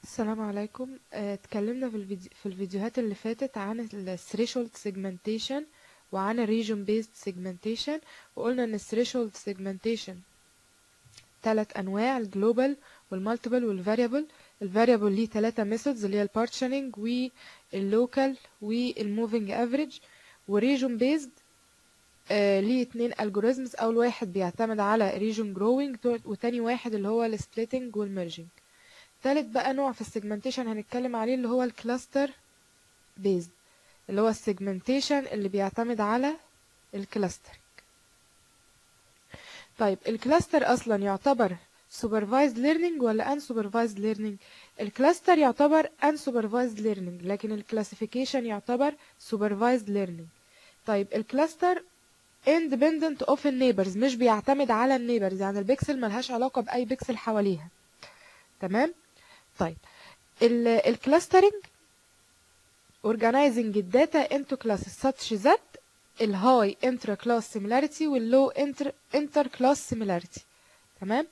السلام عليكم آه، اتكلمنا في الفيديو في الفيديوهات اللي فاتت عن ال threshold segmentation وعن ال region based segmentation وقلنا ان ال threshold segmentation ثلاث انواع الجلوبال والمالتيبل والفاريبل الفاريبل ليه ثلاثة ميثودز اللي هي البارتشنينج واللوكال والموفينج افريج وريجون بيزد ليه اتنين الجوريزمز اول واحد بيعتمد على ريجون جروينج وتاني واحد اللي هو السبليتنج والميرجنج تالت بقى نوع في السيجمنتيشن هنتكلم عليه اللي هو الكلاستر بيزد اللي هو السيجمنتيشن اللي بيعتمد على الكلاسترنج طيب الكلاستر اصلا يعتبر supervised learning ولا unsupervised learning الكلاستر يعتبر unsupervised learning لكن الكلاسيفيكيشن يعتبر supervised learning طيب الكلاستر independent of النيبرز مش بيعتمد على النيبرز يعني البيكسل ملهاش علاقة بأي بيكسل حواليها تمام طيب الكلاسترنج organizing الداتا into classes such that الهاي intra class similarity واللو inter inter class similarity تمام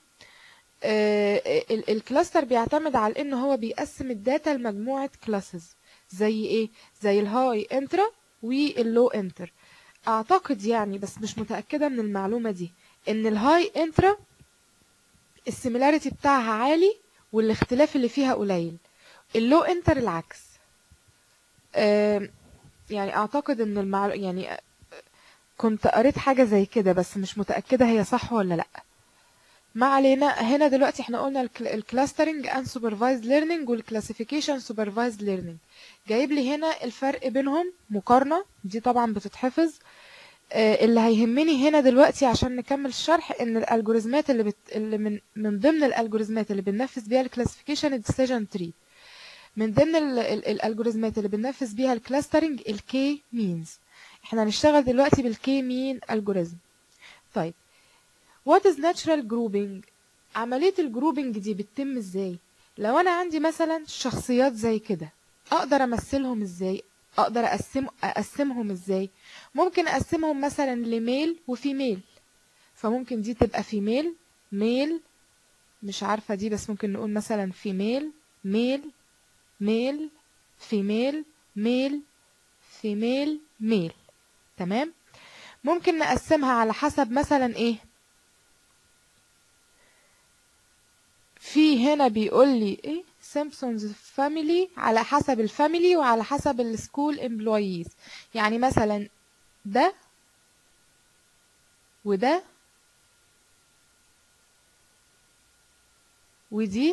آه الكلاستر بيعتمد على ان هو بيقسم الداتا لمجموعه كلاسز زي ايه زي الهاي انترا واللو انتر اعتقد يعني بس مش متاكده من المعلومه دي ان الهاي انترا السيميلاريتي بتاعها عالي والاختلاف اللي فيها قليل اللو انتر العكس آه يعني اعتقد ان المعلو... يعني كنت قريت حاجه زي كده بس مش متاكده هي صح ولا لا ما علينا هنا دلوقتي احنا قلنا الكلاسترنج ان سوبرفايزد ليرنينج والكلاسيفيكيشن سوبرفايزد ليرنينج جايب لي هنا الفرق بينهم مقارنه دي طبعا بتتحفظ آه اللي هيهمني هنا دلوقتي عشان نكمل الشرح ان الالجوريزمات اللي, بت... اللي من من ضمن الالجوريزمات اللي بننفذ بيها الكلاسيفيكيشن الديسيجن تري من ضمن الالجوريزمات اللي بننفذ بيها الكلاسترنج الكي مينز احنا هنشتغل دلوقتي بالكي مين الجوريزم طيب What is natural grouping؟ عملية الجروبنج دي بتتم ازاي؟ لو انا عندي مثلا شخصيات زي كده اقدر امثلهم ازاي؟ اقدر اقسم اقسمهم ازاي؟ ممكن اقسمهم مثلا لميل وفيميل فممكن دي تبقى فيميل ميل مش عارفة دي بس ممكن نقول مثلا فيميل ميل ميل فيميل ميل فيميل ميل تمام ممكن نقسمها على حسب مثلا ايه في هنا بيقول لي ايه سيمبسونز فاميلي على حسب الفاميلي وعلى حسب السكول امبلويز يعني مثلا ده وده ودي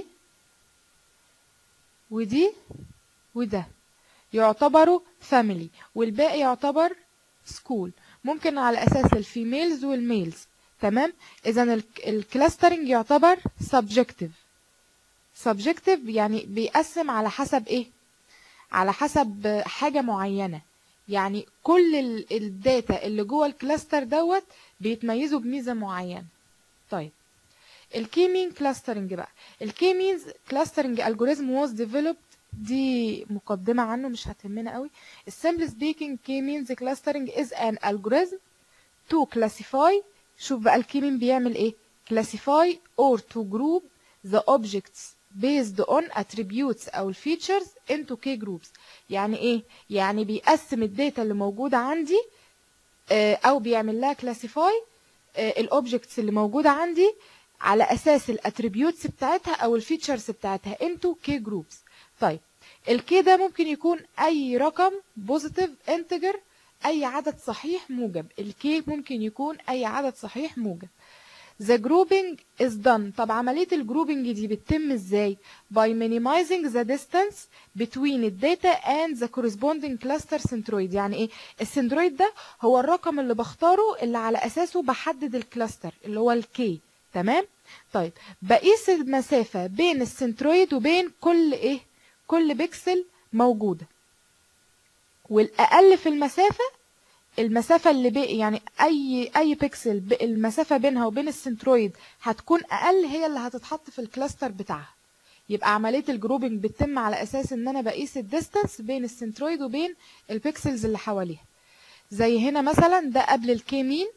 ودي وده يعتبروا فاميلي والباقي يعتبر سكول ممكن على اساس الفيميلز والميلز تمام اذا الكلاسترنج يعتبر subjective subjective يعني بيقسم على حسب ايه على حسب حاجه معينه يعني كل الداتا اللي جوه الكلاستر دوت بيتميزوا بميزه معينه طيب الكي مين كلاسترنج بقى الكي مينز كلاسترنج الجوريزم واز ديفلوبد دي مقدمه عنه مش هتهمنا قوي السمبل سبيكينج كي مينز كلاسترنج از ان الجوريزم to classify شوف بقى الكيمين بيعمل ايه classify or to group the objects based on attributes او features into k groups يعني ايه يعني بيقسم الداتا اللي موجوده عندي او بيعمل لها classify الاوبجكتس اللي موجوده عندي على اساس الاتريبيوتس بتاعتها او الفيتشرز بتاعتها into k groups طيب الكي ده ممكن يكون اي رقم بوزيتيف انتجر اي عدد صحيح موجب الكي ممكن يكون اي عدد صحيح موجب The grouping is done طب عملية الجروبنج دي بتتم ازاي by minimizing the distance between الداتا and the corresponding cluster centroid يعني ايه السنترويد ده هو الرقم اللي بختاره اللي على اساسه بحدد الكلاستر اللي هو الكي تمام طيب بقيس المسافة بين السنترويد وبين كل ايه كل بيكسل موجودة والاقل في المسافة المسافة اللي بي يعني أي أي بيكسل المسافة بينها وبين السنترويد هتكون أقل هي اللي هتتحط في الكلاستر بتاعها يبقى عملية الجروبنج بتتم على أساس إن أنا بقيس الديستانس بين السنترويد وبين البيكسلز اللي حواليها زي هنا مثلا ده قبل الكي مين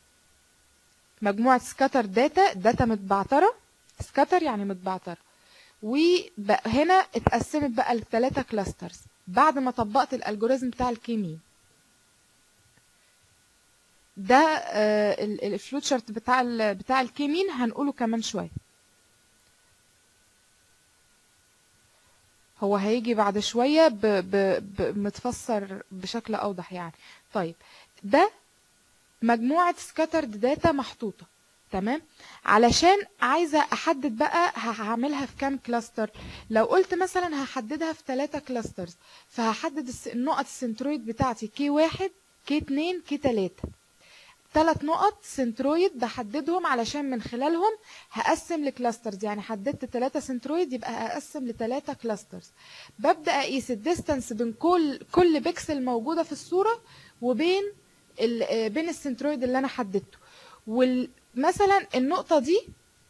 مجموعة سكاتر داتا داتا متبعترة سكاتر يعني متبعترة وهنا اتقسمت بقى لثلاثة كلاسترز بعد ما طبقت الالجوريزم بتاع الكيمين ده الفلوت شارت بتاع ال بتاع الكيمين هنقوله كمان شويه هو هيجي بعد شويه ب ب ب متفسر بشكل اوضح يعني طيب ده مجموعه سكاترد داتا محطوطه تمام علشان عايزه احدد بقى هعملها في كام كلاستر لو قلت مثلا هحددها في ثلاثة كلاسترز فهحدد الس- النقط السنترويد بتاعتي كي واحد كي اتنين كي تلاتة ثلاث نقط سنترويد بحددهم علشان من خلالهم هقسم لكلاسترز يعني حددت ثلاثة سنترويد يبقى هقسم لثلاثة كلاسترز ببدأ أقيس الديستانس بين كل كل بيكسل موجودة في الصورة وبين ال- آه، بين السنترويد اللي أنا حددته ومثلا النقطة دي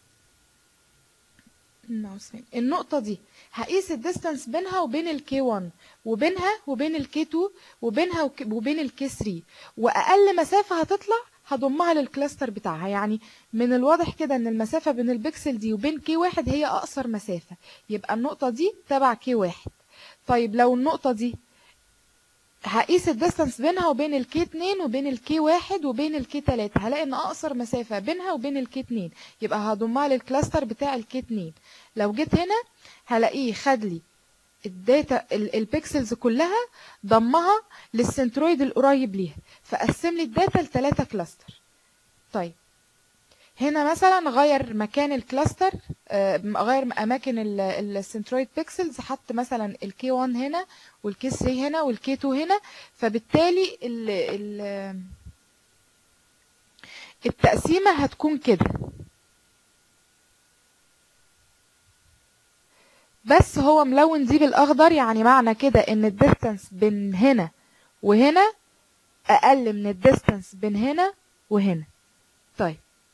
الماوس فين؟ النقطة دي هقيس الديستانس بينها وبين الكي 1 وبينها وبين الكي 2 وبينها وك- وبين الكي 3 واقل مسافة هتطلع هضمها للكلاستر بتاعها يعني من الواضح كده ان المسافة بين البكسل دي وبين كي واحد هي اقصر مسافة يبقى النقطة دي تبع كي واحد طيب لو النقطة دي هقيس الديستانس بينها وبين الكي 2 وبين الكي 1 وبين الكي 3 هلاقي ان اقصر مسافه بينها وبين الكي 2 يبقى هضمها للكلاستر بتاع الكي 2 لو جيت هنا هلاقيه خد لي الداتا ال- البيكسلز كلها ضمها للسنترويد القريب ليها فقسم لي الداتا لثلاثه كلاستر طيب هنا مثلا غير مكان الكلاستر آه، غير اماكن ال- السنترويد بيكسلز حط مثلا الكي 1 هنا والكي 3 هنا والكي 2 هنا فبالتالي ال ال التقسيمه هتكون كده بس هو ملون دي بالاخضر يعني معنى كده ان الديستانس بين هنا وهنا اقل من الديستانس بين هنا وهنا طيب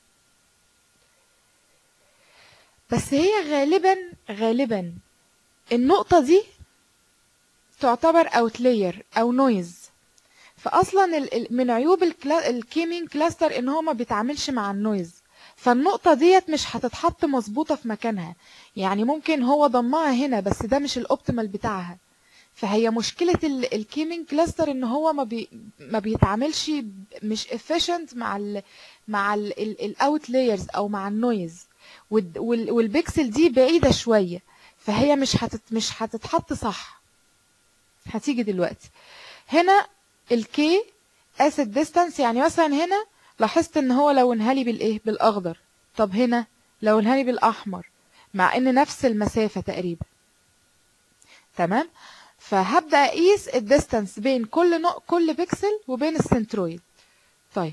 بس هي غالبا غالبا النقطة دي تعتبر اوتلاير او نويز فاصلا ال- ال- من عيوب الكلا- الكيمين كلاستر ان هو ما بيتعاملش مع النويز فالنقطة ديت مش هتتحط مظبوطة في مكانها يعني ممكن هو ضمها هنا بس ده مش الاوبتيمال بتاعها فهي مشكلة ال- الكيمين كلاستر ان هو ما بي ما بيتعاملش ب- مش efficient مع ال مع الاوت لايرز او مع النويز والد- وال- والبيكسل دي بعيدة شوية فهي مش هتت مش هتتحط صح هتيجي دلوقتي هنا الكي اسيد ديستانس يعني مثلا هنا لاحظت ان هو لونها لي بالايه بالاخضر طب هنا لونها لي بالاحمر مع ان نفس المسافة تقريبا تمام فهبدأ اقيس الديستانس بين كل نق... كل بيكسل وبين السنترويد طيب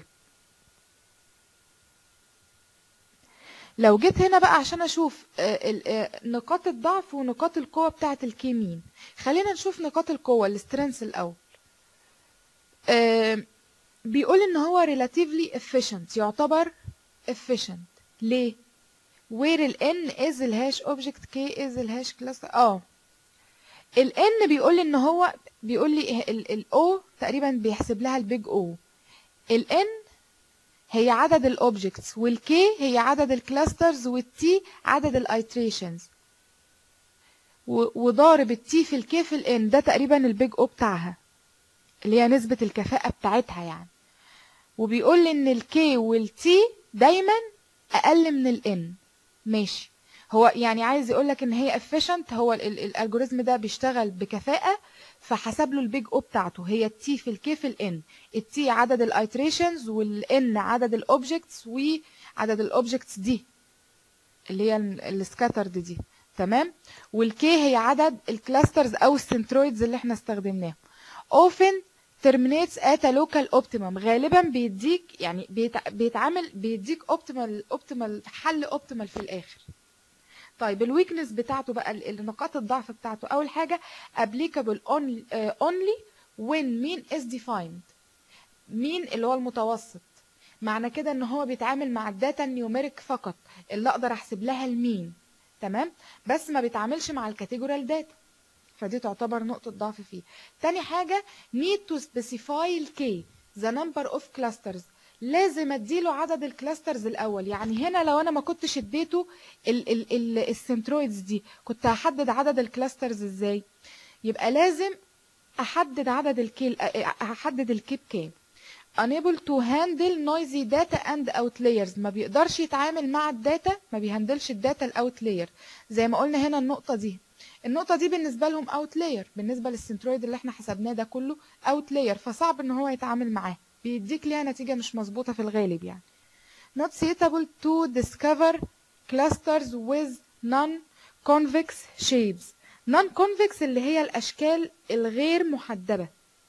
لو جيت هنا بقى عشان اشوف آه، ال- آه، نقاط الضعف ونقاط القوة بتاعة الكيمين خلينا نشوف نقاط القوة السترينث الاول آه، بيقول ان هو relatively efficient يعتبر efficient ليه where ال n is الهاش object k is الهاش cluster اه ال n بيقول لي ان هو بيقول لي ال ال o تقريبا بيحسب لها البيج o ال n هي عدد الاوبجكتس والكي هي عدد الكلاسترز والتي عدد الايتريشنز وضارب التي في الكي في الان ده تقريبا البيج او بتاعها اللي هي نسبة الكفاءة بتاعتها يعني وبيقول لي ان الكي والتي دايما اقل من الان ماشي هو يعني عايز يقول لك ان هي efficient هو الالجوريزم ده بيشتغل بكفاءة فحسب له البيج او بتاعته هي التي في الكي في الان التي عدد الايتريشنز والان عدد الاوبجكتس وعدد الاوبجكتس دي اللي هي السكاترد دي تمام والكي هي عدد الكلاسترز او السنترويدز اللي احنا استخدمناهم often terminates at a local optimum غالبا بيديك يعني بيتع... بيتعامل بيديك اوبتيمال اوبتيمال حل اوبتيمال في الاخر طيب الويكنس بتاعته بقى ال- النقاط الضعف بتاعته اول حاجه applicable only, uh, only when mean is defined مين اللي هو المتوسط معنى كده ان هو بيتعامل مع الداتا النيوميريك فقط اللي اقدر احسب لها المين تمام بس ما بيتعاملش مع الكاتيجورال داتا فدي تعتبر نقطة ضعف فيه تاني حاجة need to specify ال k the number of clusters لازم اديله عدد الكلاسترز الاول يعني هنا لو انا ما كنتش اديته ال ال ال السنترويدز دي كنت هحدد عدد الكلاسترز ازاي يبقى لازم احدد عدد الكيل احدد الكيب كام unable to handle noisy data and outliers ما بيقدرش يتعامل مع الداتا ما بيهندلش الداتا الاوتلاير زي ما قلنا هنا النقطة دي النقطة دي بالنسبة لهم اوتلاير بالنسبة للسنترويد اللي احنا حسبناه ده كله اوتلاير فصعب ان هو يتعامل معاه بيديك ليها نتيجة مش مظبوطة في الغالب يعني not suitable to discover clusters with non-convex shapes non-convex اللي هي الأشكال الغير محدبة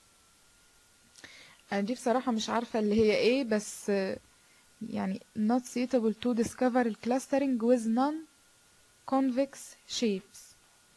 أنا دي بصراحة مش عارفة اللي هي إيه بس يعني not suitable to discover clustering with non-convex shapes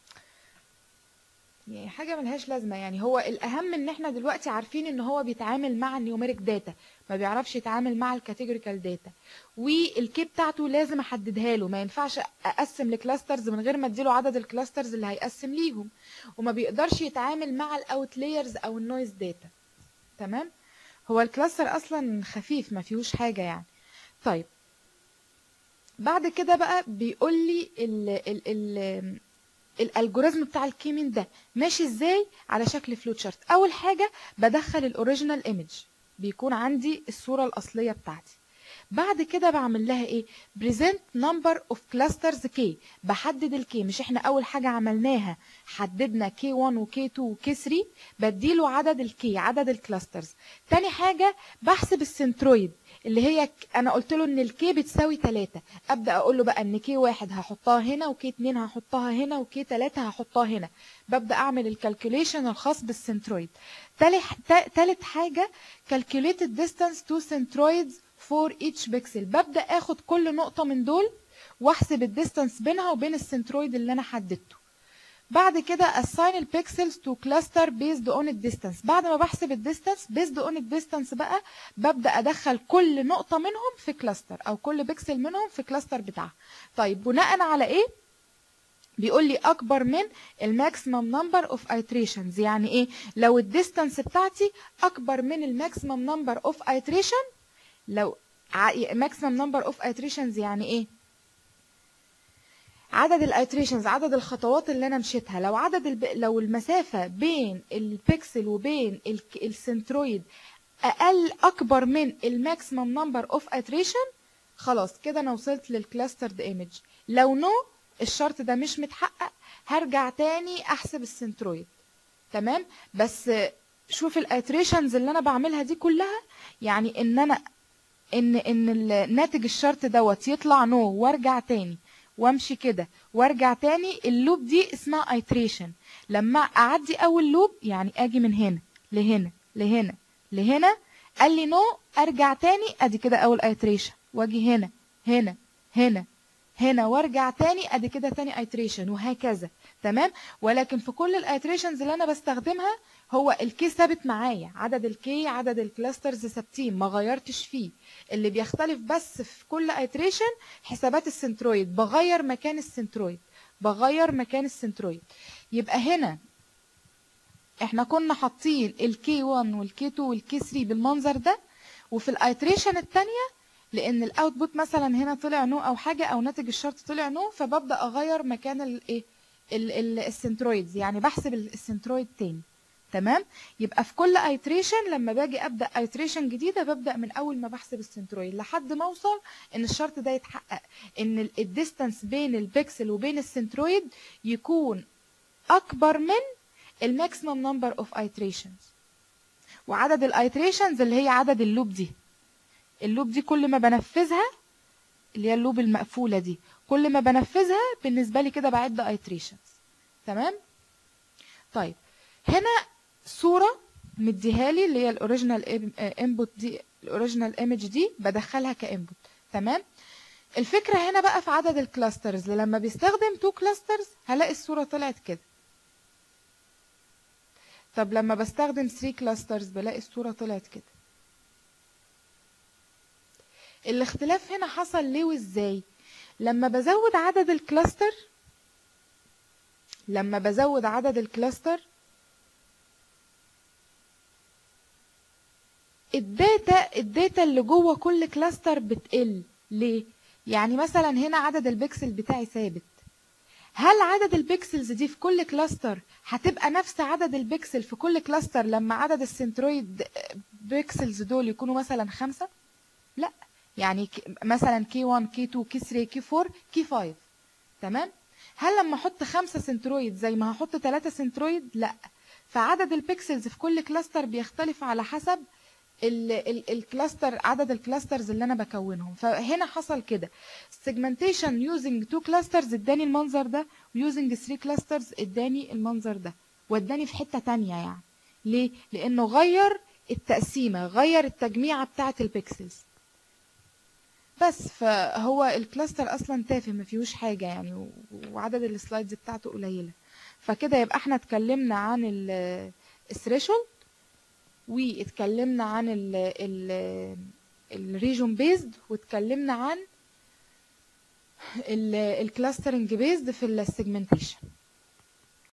يعني حاجة ملهاش لازمة يعني هو الأهم إن إحنا دلوقتي عارفين إن هو بيتعامل مع النيوميريك داتا ما بيعرفش يتعامل مع الكاتيجوريكال داتا والكي بتاعته لازم أحددها له ما ينفعش أقسم لكلاسترز من غير ما أديله عدد الكلاسترز اللي هيقسم ليهم وما بيقدرش يتعامل مع الأوتلايرز أو النويز داتا تمام هو الكلاستر أصلا خفيف ما فيهوش حاجة يعني طيب بعد كده بقى بيقول لي ال ال ال الالجوريزم بتاع الكيمين ده ماشي ازاي على شكل فلو تشارت اول حاجه بدخل الاوريجينال ايمج بيكون عندي الصوره الاصليه بتاعتي بعد كده بعمل لها ايه بريزنت نمبر اوف كلاسترز كي بحدد الكي مش احنا اول حاجه عملناها حددنا كي 1 وكي 2 وكي 3 بديله عدد الكي عدد الكلاسترز تاني حاجه بحسب السنترويد اللي هي انا قلت له ان الكي بتساوي 3 ابدا اقول له بقى ان كي واحد هحطها هنا وكي 2 هحطها هنا وكي 3 هحطها هنا ببدا اعمل الكالكوليشن الخاص بالسنترويد تالت حاجه calculated distance to centroids for each pixel ببدا اخد كل نقطه من دول واحسب الديستانس بينها وبين السنترويد اللي انا حددته بعد كده assign البيكسلز to cluster based on الديستانس بعد ما بحسب الديستانس based on الديستانس بقى ببدا ادخل كل نقطه منهم في كلاستر او كل بيكسل منهم في كلاستر بتاعها طيب بناء على ايه بيقول لي اكبر من الماكسيمم نمبر اوف ايتريشنز يعني ايه لو الديستانس بتاعتي اكبر من الماكسيمم نمبر اوف ايتريشن لو ماكسيمم نمبر اوف ايتريشنز يعني ايه عدد الايتريشنز عدد الخطوات اللي انا مشيتها لو عدد الب... لو المسافه بين البيكسل وبين ال... السنترويد اقل اكبر من الماكسيمم نمبر اوف ايتريشن خلاص كده انا وصلت للكلاسترد ايمج لو نو no, الشرط ده مش متحقق هرجع تاني احسب السنترويد تمام بس شوف الايتريشنز اللي انا بعملها دي كلها يعني ان انا ان ان الناتج الشرط دوت يطلع نو no وارجع تاني وامشي كده وارجع تاني اللوب دي اسمها ايتريشن لما اعدي اول لوب يعني اجي من هنا لهنا لهنا لهنا قال لي نو ارجع تاني ادي كده اول ايتريشن واجي هنا هنا هنا هنا وارجع تاني ادي كده تاني ايتريشن وهكذا تمام ولكن في كل الايتريشنز اللي انا بستخدمها هو الكي ثابت معايا عدد الكي عدد الكلاسترز ثابتين ما غيرتش فيه اللي بيختلف بس في كل ايتريشن حسابات السنترويد بغير مكان السنترويد بغير مكان السنترويد يبقى هنا احنا كنا حاطين الكي 1 والكي 2 والكي 3 بالمنظر ده وفي الايتريشن الثانيه لان الاوتبوت مثلا هنا طلع نو او حاجه او ناتج الشرط طلع نو فببدا اغير مكان الايه السنترويدز يعني بحسب السنترويد تاني تمام يبقى في كل ايتريشن لما باجي ابدا ايتريشن جديده ببدا من اول ما بحسب السنترويد لحد ما اوصل ان الشرط ده يتحقق ان الديستانس بين البكسل وبين السنترويد يكون اكبر من الماكسيمم نمبر اوف ايتريشنز وعدد الايتريشنز اللي هي عدد اللوب دي اللوب دي كل ما بنفذها اللي هي اللوب المقفوله دي كل ما بنفذها بالنسبه لي كده بعد ايتريشنز تمام طيب هنا صوره مديها لي اللي هي الاوريجينال انبوت دي الاوريجينال ايمج دي بدخلها كانبوت تمام الفكره هنا بقى في عدد الكلاسترز لما بيستخدم تو كلاسترز هلاقي الصوره طلعت كده طب لما بستخدم 3 كلاسترز بلاقي الصوره طلعت كده الاختلاف هنا حصل ليه وازاي لما بزود عدد الكلاستر لما بزود عدد الكلاستر الداتا الداتا اللي جوه كل كلاستر بتقل ليه يعني مثلا هنا عدد البكسل بتاعي ثابت هل عدد البكسلز دي في كل كلاستر هتبقى نفس عدد البكسل في كل كلاستر لما عدد السنترويد بكسلز دول يكونوا مثلا خمسة لا يعني ك- مثلا كي 1 كي 2 كي 3 كي 4 كي 5 تمام هل لما احط خمسة سنترويد زي ما هحط ثلاثة سنترويد لا فعدد البكسلز في كل كلاستر بيختلف على حسب ال ال الكلاستر عدد الكلاسترز اللي انا بكونهم فهنا حصل كده segmentation using two clusters اداني المنظر ده ويوزنج 3 كلاسترز اداني المنظر ده وداني في حتة تانية يعني ليه لانه غير التقسيمة غير التجميعة بتاعة البيكسلز بس فهو الكلاستر اصلا تافه ما فيهوش حاجة يعني و- وعدد السلايدز بتاعته قليلة فكده يبقى احنا اتكلمنا عن الثريشولد واتكلمنا عن ال ال الريجون بيزد واتكلمنا عن الكلاسترنج بيزد في السيجمنتيشن